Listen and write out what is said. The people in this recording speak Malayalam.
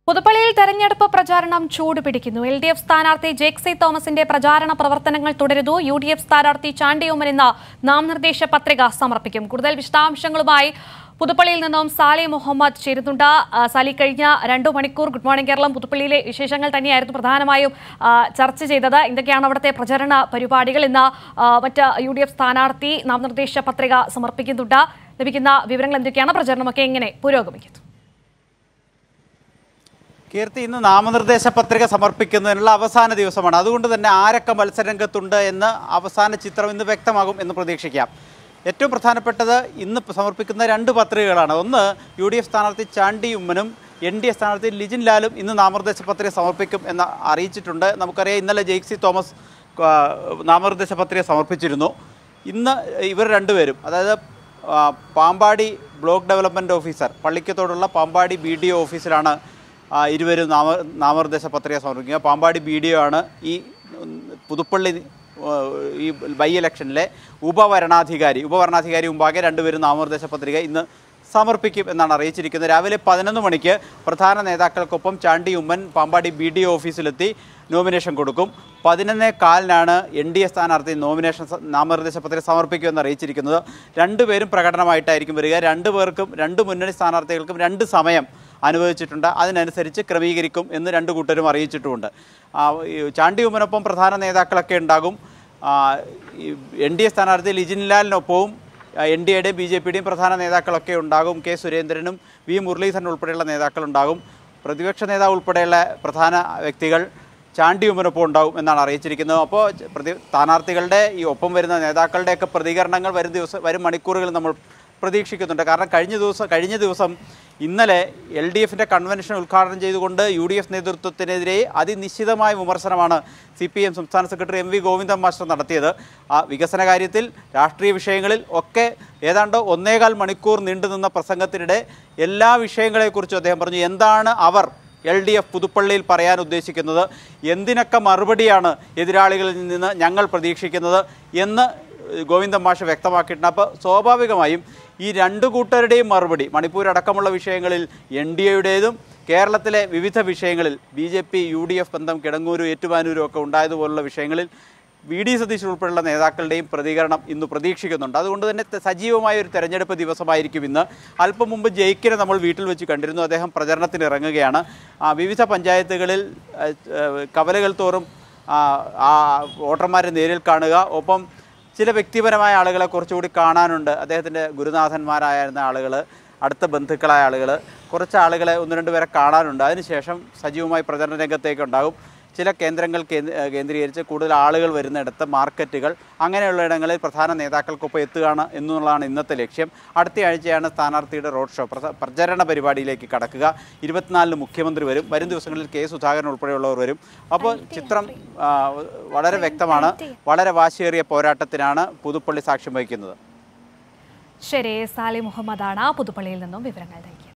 പുതുപ്പള്ളിയിൽ തെരഞ്ഞെടുപ്പ് പ്രചാരണം ചൂടുപിടിക്കുന്നു എൽ ഡി എഫ് സ്ഥാനാർത്ഥി ജേക്സി തോമസിന്റെ പ്രചാരണ പ്രവർത്തനങ്ങൾ തുടരുന്നു യു ഡി എഫ് സ്ഥാനാർത്ഥി ചാണ്ടി ഉമ്മൻ ഇന്ന് നാമനിർദ്ദേശ പത്രിക സമർപ്പിക്കും കൂടുതൽ വിശദാംശങ്ങളുമായി പുതുപ്പള്ളിയിൽ നിന്നും സാലി മുഹമ്മദ് ചേരുന്നുണ്ട് ആ, സാലി കഴിഞ്ഞ രണ്ടു മണിക്കൂർ ഗുഡ് മോർണിംഗ് കേരളം പുതുപ്പള്ളിയിലെ വിശേഷങ്ങൾ തന്നെയായിരുന്നു പ്രധാനമായും ആ, ചർച്ച ചെയ്തത് എന്തൊക്കെയാണ് അവിടുത്തെ പ്രചരണ പരിപാടികൾ ഇന്ന് ആ, മറ്റ് യു ഡി എഫ് സ്ഥാനാർത്ഥി നാമനിർദ്ദേശ പത്രിക സമർപ്പിക്കുന്നുണ്ട് ലഭിക്കുന്ന വിവരങ്ങൾ എന്തൊക്കെയാണ് പ്രചരണമൊക്കെ എങ്ങനെ പുരോഗമിക്കുന്നു കീർത്തി ഇന്ന് നാമനിർദ്ദേശ പത്രിക സമർപ്പിക്കുന്നതിനുള്ള അവസാന ദിവസമാണ് അതുകൊണ്ട് തന്നെ ആരൊക്കെ മത്സരരംഗത്തുണ്ട് എന്ന് അവസാന ചിത്രം ഇന്ന് വ്യക്തമാകും എന്ന് പ്രതീക്ഷിക്കാം ഏറ്റവും പ്രധാനപ്പെട്ടത് ഇന്ന് സമർപ്പിക്കുന്ന രണ്ട് പത്രികകളാണ് ഒന്ന് യു ഡി എഫ് സ്ഥാനാർത്ഥി ചാണ്ടി ഉമ്മനും എൻ ഡി എ സ്ഥാനാർത്ഥി ലിജിൻ ലാലും ഇന്ന് നാമനിർദ്ദേശ പത്രിക സമർപ്പിക്കും എന്ന് അറിയിച്ചിട്ടുണ്ട് നമുക്കറിയാം ഇന്നലെ ജെയ്ക്സി തോമസ് ആ, നാമനിർദ്ദേശ പത്രിക സമർപ്പിച്ചിരുന്നു ഇന്ന് ഇവർ രണ്ടുപേരും അതായത് ആ, പാമ്പാടി ബ്ലോക്ക് ഡെവലപ്മെൻറ്റ് ഓഫീസർ പള്ളിക്കത്തോടുള്ള പാമ്പാടി ബി ഡി ഒ ഓഫീസിലാണ് ആ, ഇരുവരും നാമ നാമനിർദ്ദേശ പത്രിക സമർപ്പിക്കുക പാമ്പാടി ബി ഡി ഒ ആണ് ഈ ഉം, പുതുപ്പള്ളി ആ, ഈ ബൈ ഇലക്ഷനിലെ ഉപവരണാധികാരി ഉപവരണാധികാരി മുമ്പാകെ രണ്ടുപേരും നാമനിർദ്ദേശ പത്രിക ഇന്ന് സമർപ്പിക്കും എന്നാണ് അറിയിച്ചിരിക്കുന്നത് രാവിലെ പതിനൊന്ന് മണിക്ക് പ്രധാന നേതാക്കൾക്കൊപ്പം Chandy Oommen Pampady B D O ഓഫീസിലെത്തി നോമിനേഷൻ കൊടുക്കും പതിനൊന്നേ കാലിനാണ് എൻ ഡി എ സ്ഥാനാർത്ഥി നോമിനേഷൻ സ- നാമനിർദ്ദേശ പത്രിക സമർപ്പിക്കുമെന്ന് അറിയിച്ചിരിക്കുന്നത് രണ്ടുപേരും പ്രകടനമായിട്ടായിരിക്കും വരിക രണ്ടു പേർക്കും രണ്ട് മുന്നണി സ്ഥാനാർത്ഥികൾക്കും രണ്ട് സമയം അനുവദിച്ചിട്ടുണ്ട് അതിനനുസരിച്ച് ക്രമീകരിക്കും എന്ന് രണ്ട് കൂട്ടരും അറിയിച്ചിട്ടുമുണ്ട് ആ, ഈ ചാണ്ടി ഉമ്മനൊപ്പം പ്രധാന നേതാക്കളൊക്കെ ഉണ്ടാകും എൻ ഡി എ സ്ഥാനാർത്ഥി ലിജിൻലാലിനൊപ്പവും എൻ ഡി എയുടെയും ബി ജെ പിയുടെയും പ്രധാന നേതാക്കളൊക്കെ ഉണ്ടാകും കെ സുരേന്ദ്രനും വി മുരളീധരൻ ഉൾപ്പെടെയുള്ള നേതാക്കളുണ്ടാകും പ്രതിപക്ഷ നേതാവ് ഉൾപ്പെടെയുള്ള പ്രധാന വ്യക്തികൾ ചാണ്ടി ഉമ്മനൊപ്പം ഉണ്ടാവും എന്നാണ് അറിയിച്ചിരിക്കുന്നത് അപ്പോൾ ച- പ്രതി സ്ഥാനാർത്ഥികളുടെ ഈ ഒപ്പം വരുന്ന നേതാക്കളുടെയൊക്കെ പ്രതികരണങ്ങൾ വരും ദിവസം വരും മണിക്കൂറുകളിൽ നമ്മൾ പ്രതീക്ഷിക്കുന്നുണ്ട് കാരണം കഴിഞ്ഞ ദിവസം കഴിഞ്ഞ ദിവസം ഇന്നലെ എൽ ഡി എഫിൻ്റെ കൺവെൻഷൻ ഉദ്ഘാടനം ചെയ്തുകൊണ്ട് യു ഡി എഫ് നേതൃത്വത്തിനെതിരെ അതിനിശ്ചിതമായ വിമർശനമാണ് സി പി എം സംസ്ഥാന secretary M V Govindan master നടത്തിയത് ആ വികസന കാര്യത്തിൽ രാഷ്ട്രീയ വിഷയങ്ങളിൽ ഒക്കെ ഏതാണ്ട് ഒന്നേകാൽ മണിക്കൂർ നീണ്ടുനിന്ന പ്രസംഗത്തിനിടെ എല്ലാ വിഷയങ്ങളെക്കുറിച്ചും അദ്ദേഹം പറഞ്ഞു എന്താണ് അവർ എൽ ഡി എഫ് പുതുപ്പള്ളിയിൽ പറയാൻ ഉദ്ദേശിക്കുന്നത് എന്തിനൊക്കെ മറുപടിയാണ് എതിരാളികളിൽ നിന്ന് ഞങ്ങൾ പ്രതീക്ഷിക്കുന്നത് എന്ന് ഗോവിന്ദൻ മാഷ് വ്യക്തമാക്കിയിട്ടുണ്ട് അപ്പോൾ സ്വാഭാവികമായും ഈ രണ്ട് കൂട്ടരുടെയും മറുപടി മണിപ്പൂർ അടക്കമുള്ള വിഷയങ്ങളിൽ എൻ ഡി എയുടേതും കേരളത്തിലെ വിവിധ വിഷയങ്ങളിൽ B J P U D F ബന്ധം കിടങ്ങൂരും ഏറ്റുമാനൂരും ഒക്കെ ഉണ്ടായതുപോലുള്ള വിഷയങ്ങളിൽ വി ഡി സതീശൻ ഉൾപ്പെടെയുള്ള നേതാക്കളുടെയും പ്രതികരണം ഇന്ന് പ്രതീക്ഷിക്കുന്നുണ്ട് അതുകൊണ്ട് തന്നെ ത- സജീവമായ ഒരു തെരഞ്ഞെടുപ്പ് ദിവസമായിരിക്കും ഇന്ന് അല്പം മുമ്പ് ജയിക്കിനെ നമ്മൾ വീട്ടിൽ വെച്ച് കണ്ടിരുന്നു അദ്ദേഹം പ്രചരണത്തിന് ഇറങ്ങുകയാണ് ആ, വിവിധ പഞ്ചായത്തുകളിൽ ആ, ആ, കവലകൾ തോറും ആ, ആ വോട്ടർമാരെ നേരിൽ കാണുക ഒപ്പം ചില വ്യക്തിപരമായ ആളുകളെ കുറച്ചുകൂടി കാണാനുണ്ട് അദ്ദേഹത്തിൻ്റെ ഗുരുനാഥന്മാരായിരുന്ന ആളുകൾ അടുത്ത ബന്ധുക്കളായ ആളുകൾ കുറച്ച് ആളുകളെ ഒന്ന് രണ്ട് പേരെ കാണാനുണ്ട് അതിനുശേഷം സജീവമായി പ്രചരണ രംഗത്തേക്ക് ഉണ്ടാകും ചില കേന്ദ്രങ്ങൾ കേന്ദ്ര- ഏഹ് കേന്ദ്രീകരിച്ച് കൂടുതൽ ആളുകൾ വരുന്നിടത്ത് മാർക്കറ്റുകൾ അങ്ങനെയുള്ള ഇടങ്ങളിൽ പ്രധാന നേതാക്കൾക്കൊപ്പം എത്തുകയാണ് എന്നുള്ളതാണ് ഇന്നത്തെ ലക്ഷ്യം അടുത്ത ആഴ്ചയാണ് സ്ഥാനാർത്ഥിയുടെ റോഡ് ഷോ പ്രസ- പ്രചരണ പരിപാടിയിലേക്ക് കടക്കുക ഇരുപത്തിനാലിന് മുഖ്യമന്ത്രി വരും വരും ദിവസങ്ങളിൽ കെ സുധാകരൻ ഉൾപ്പെടെയുള്ളവർ വരും അപ്പോൾ ചിത്രം ആ, വളരെ വ്യക്തമാണ് വളരെ വാശിയേറിയ പോരാട്ടത്തിനാണ് പുതുപ്പള്ളി സാക്ഷ്യം വഹിക്കുന്നത് ശരി സാലി മുഹമ്മദാണ് പുതുപ്പള്ളിയിൽ നിന്നും വിവരങ്ങൾ നൽകിയത്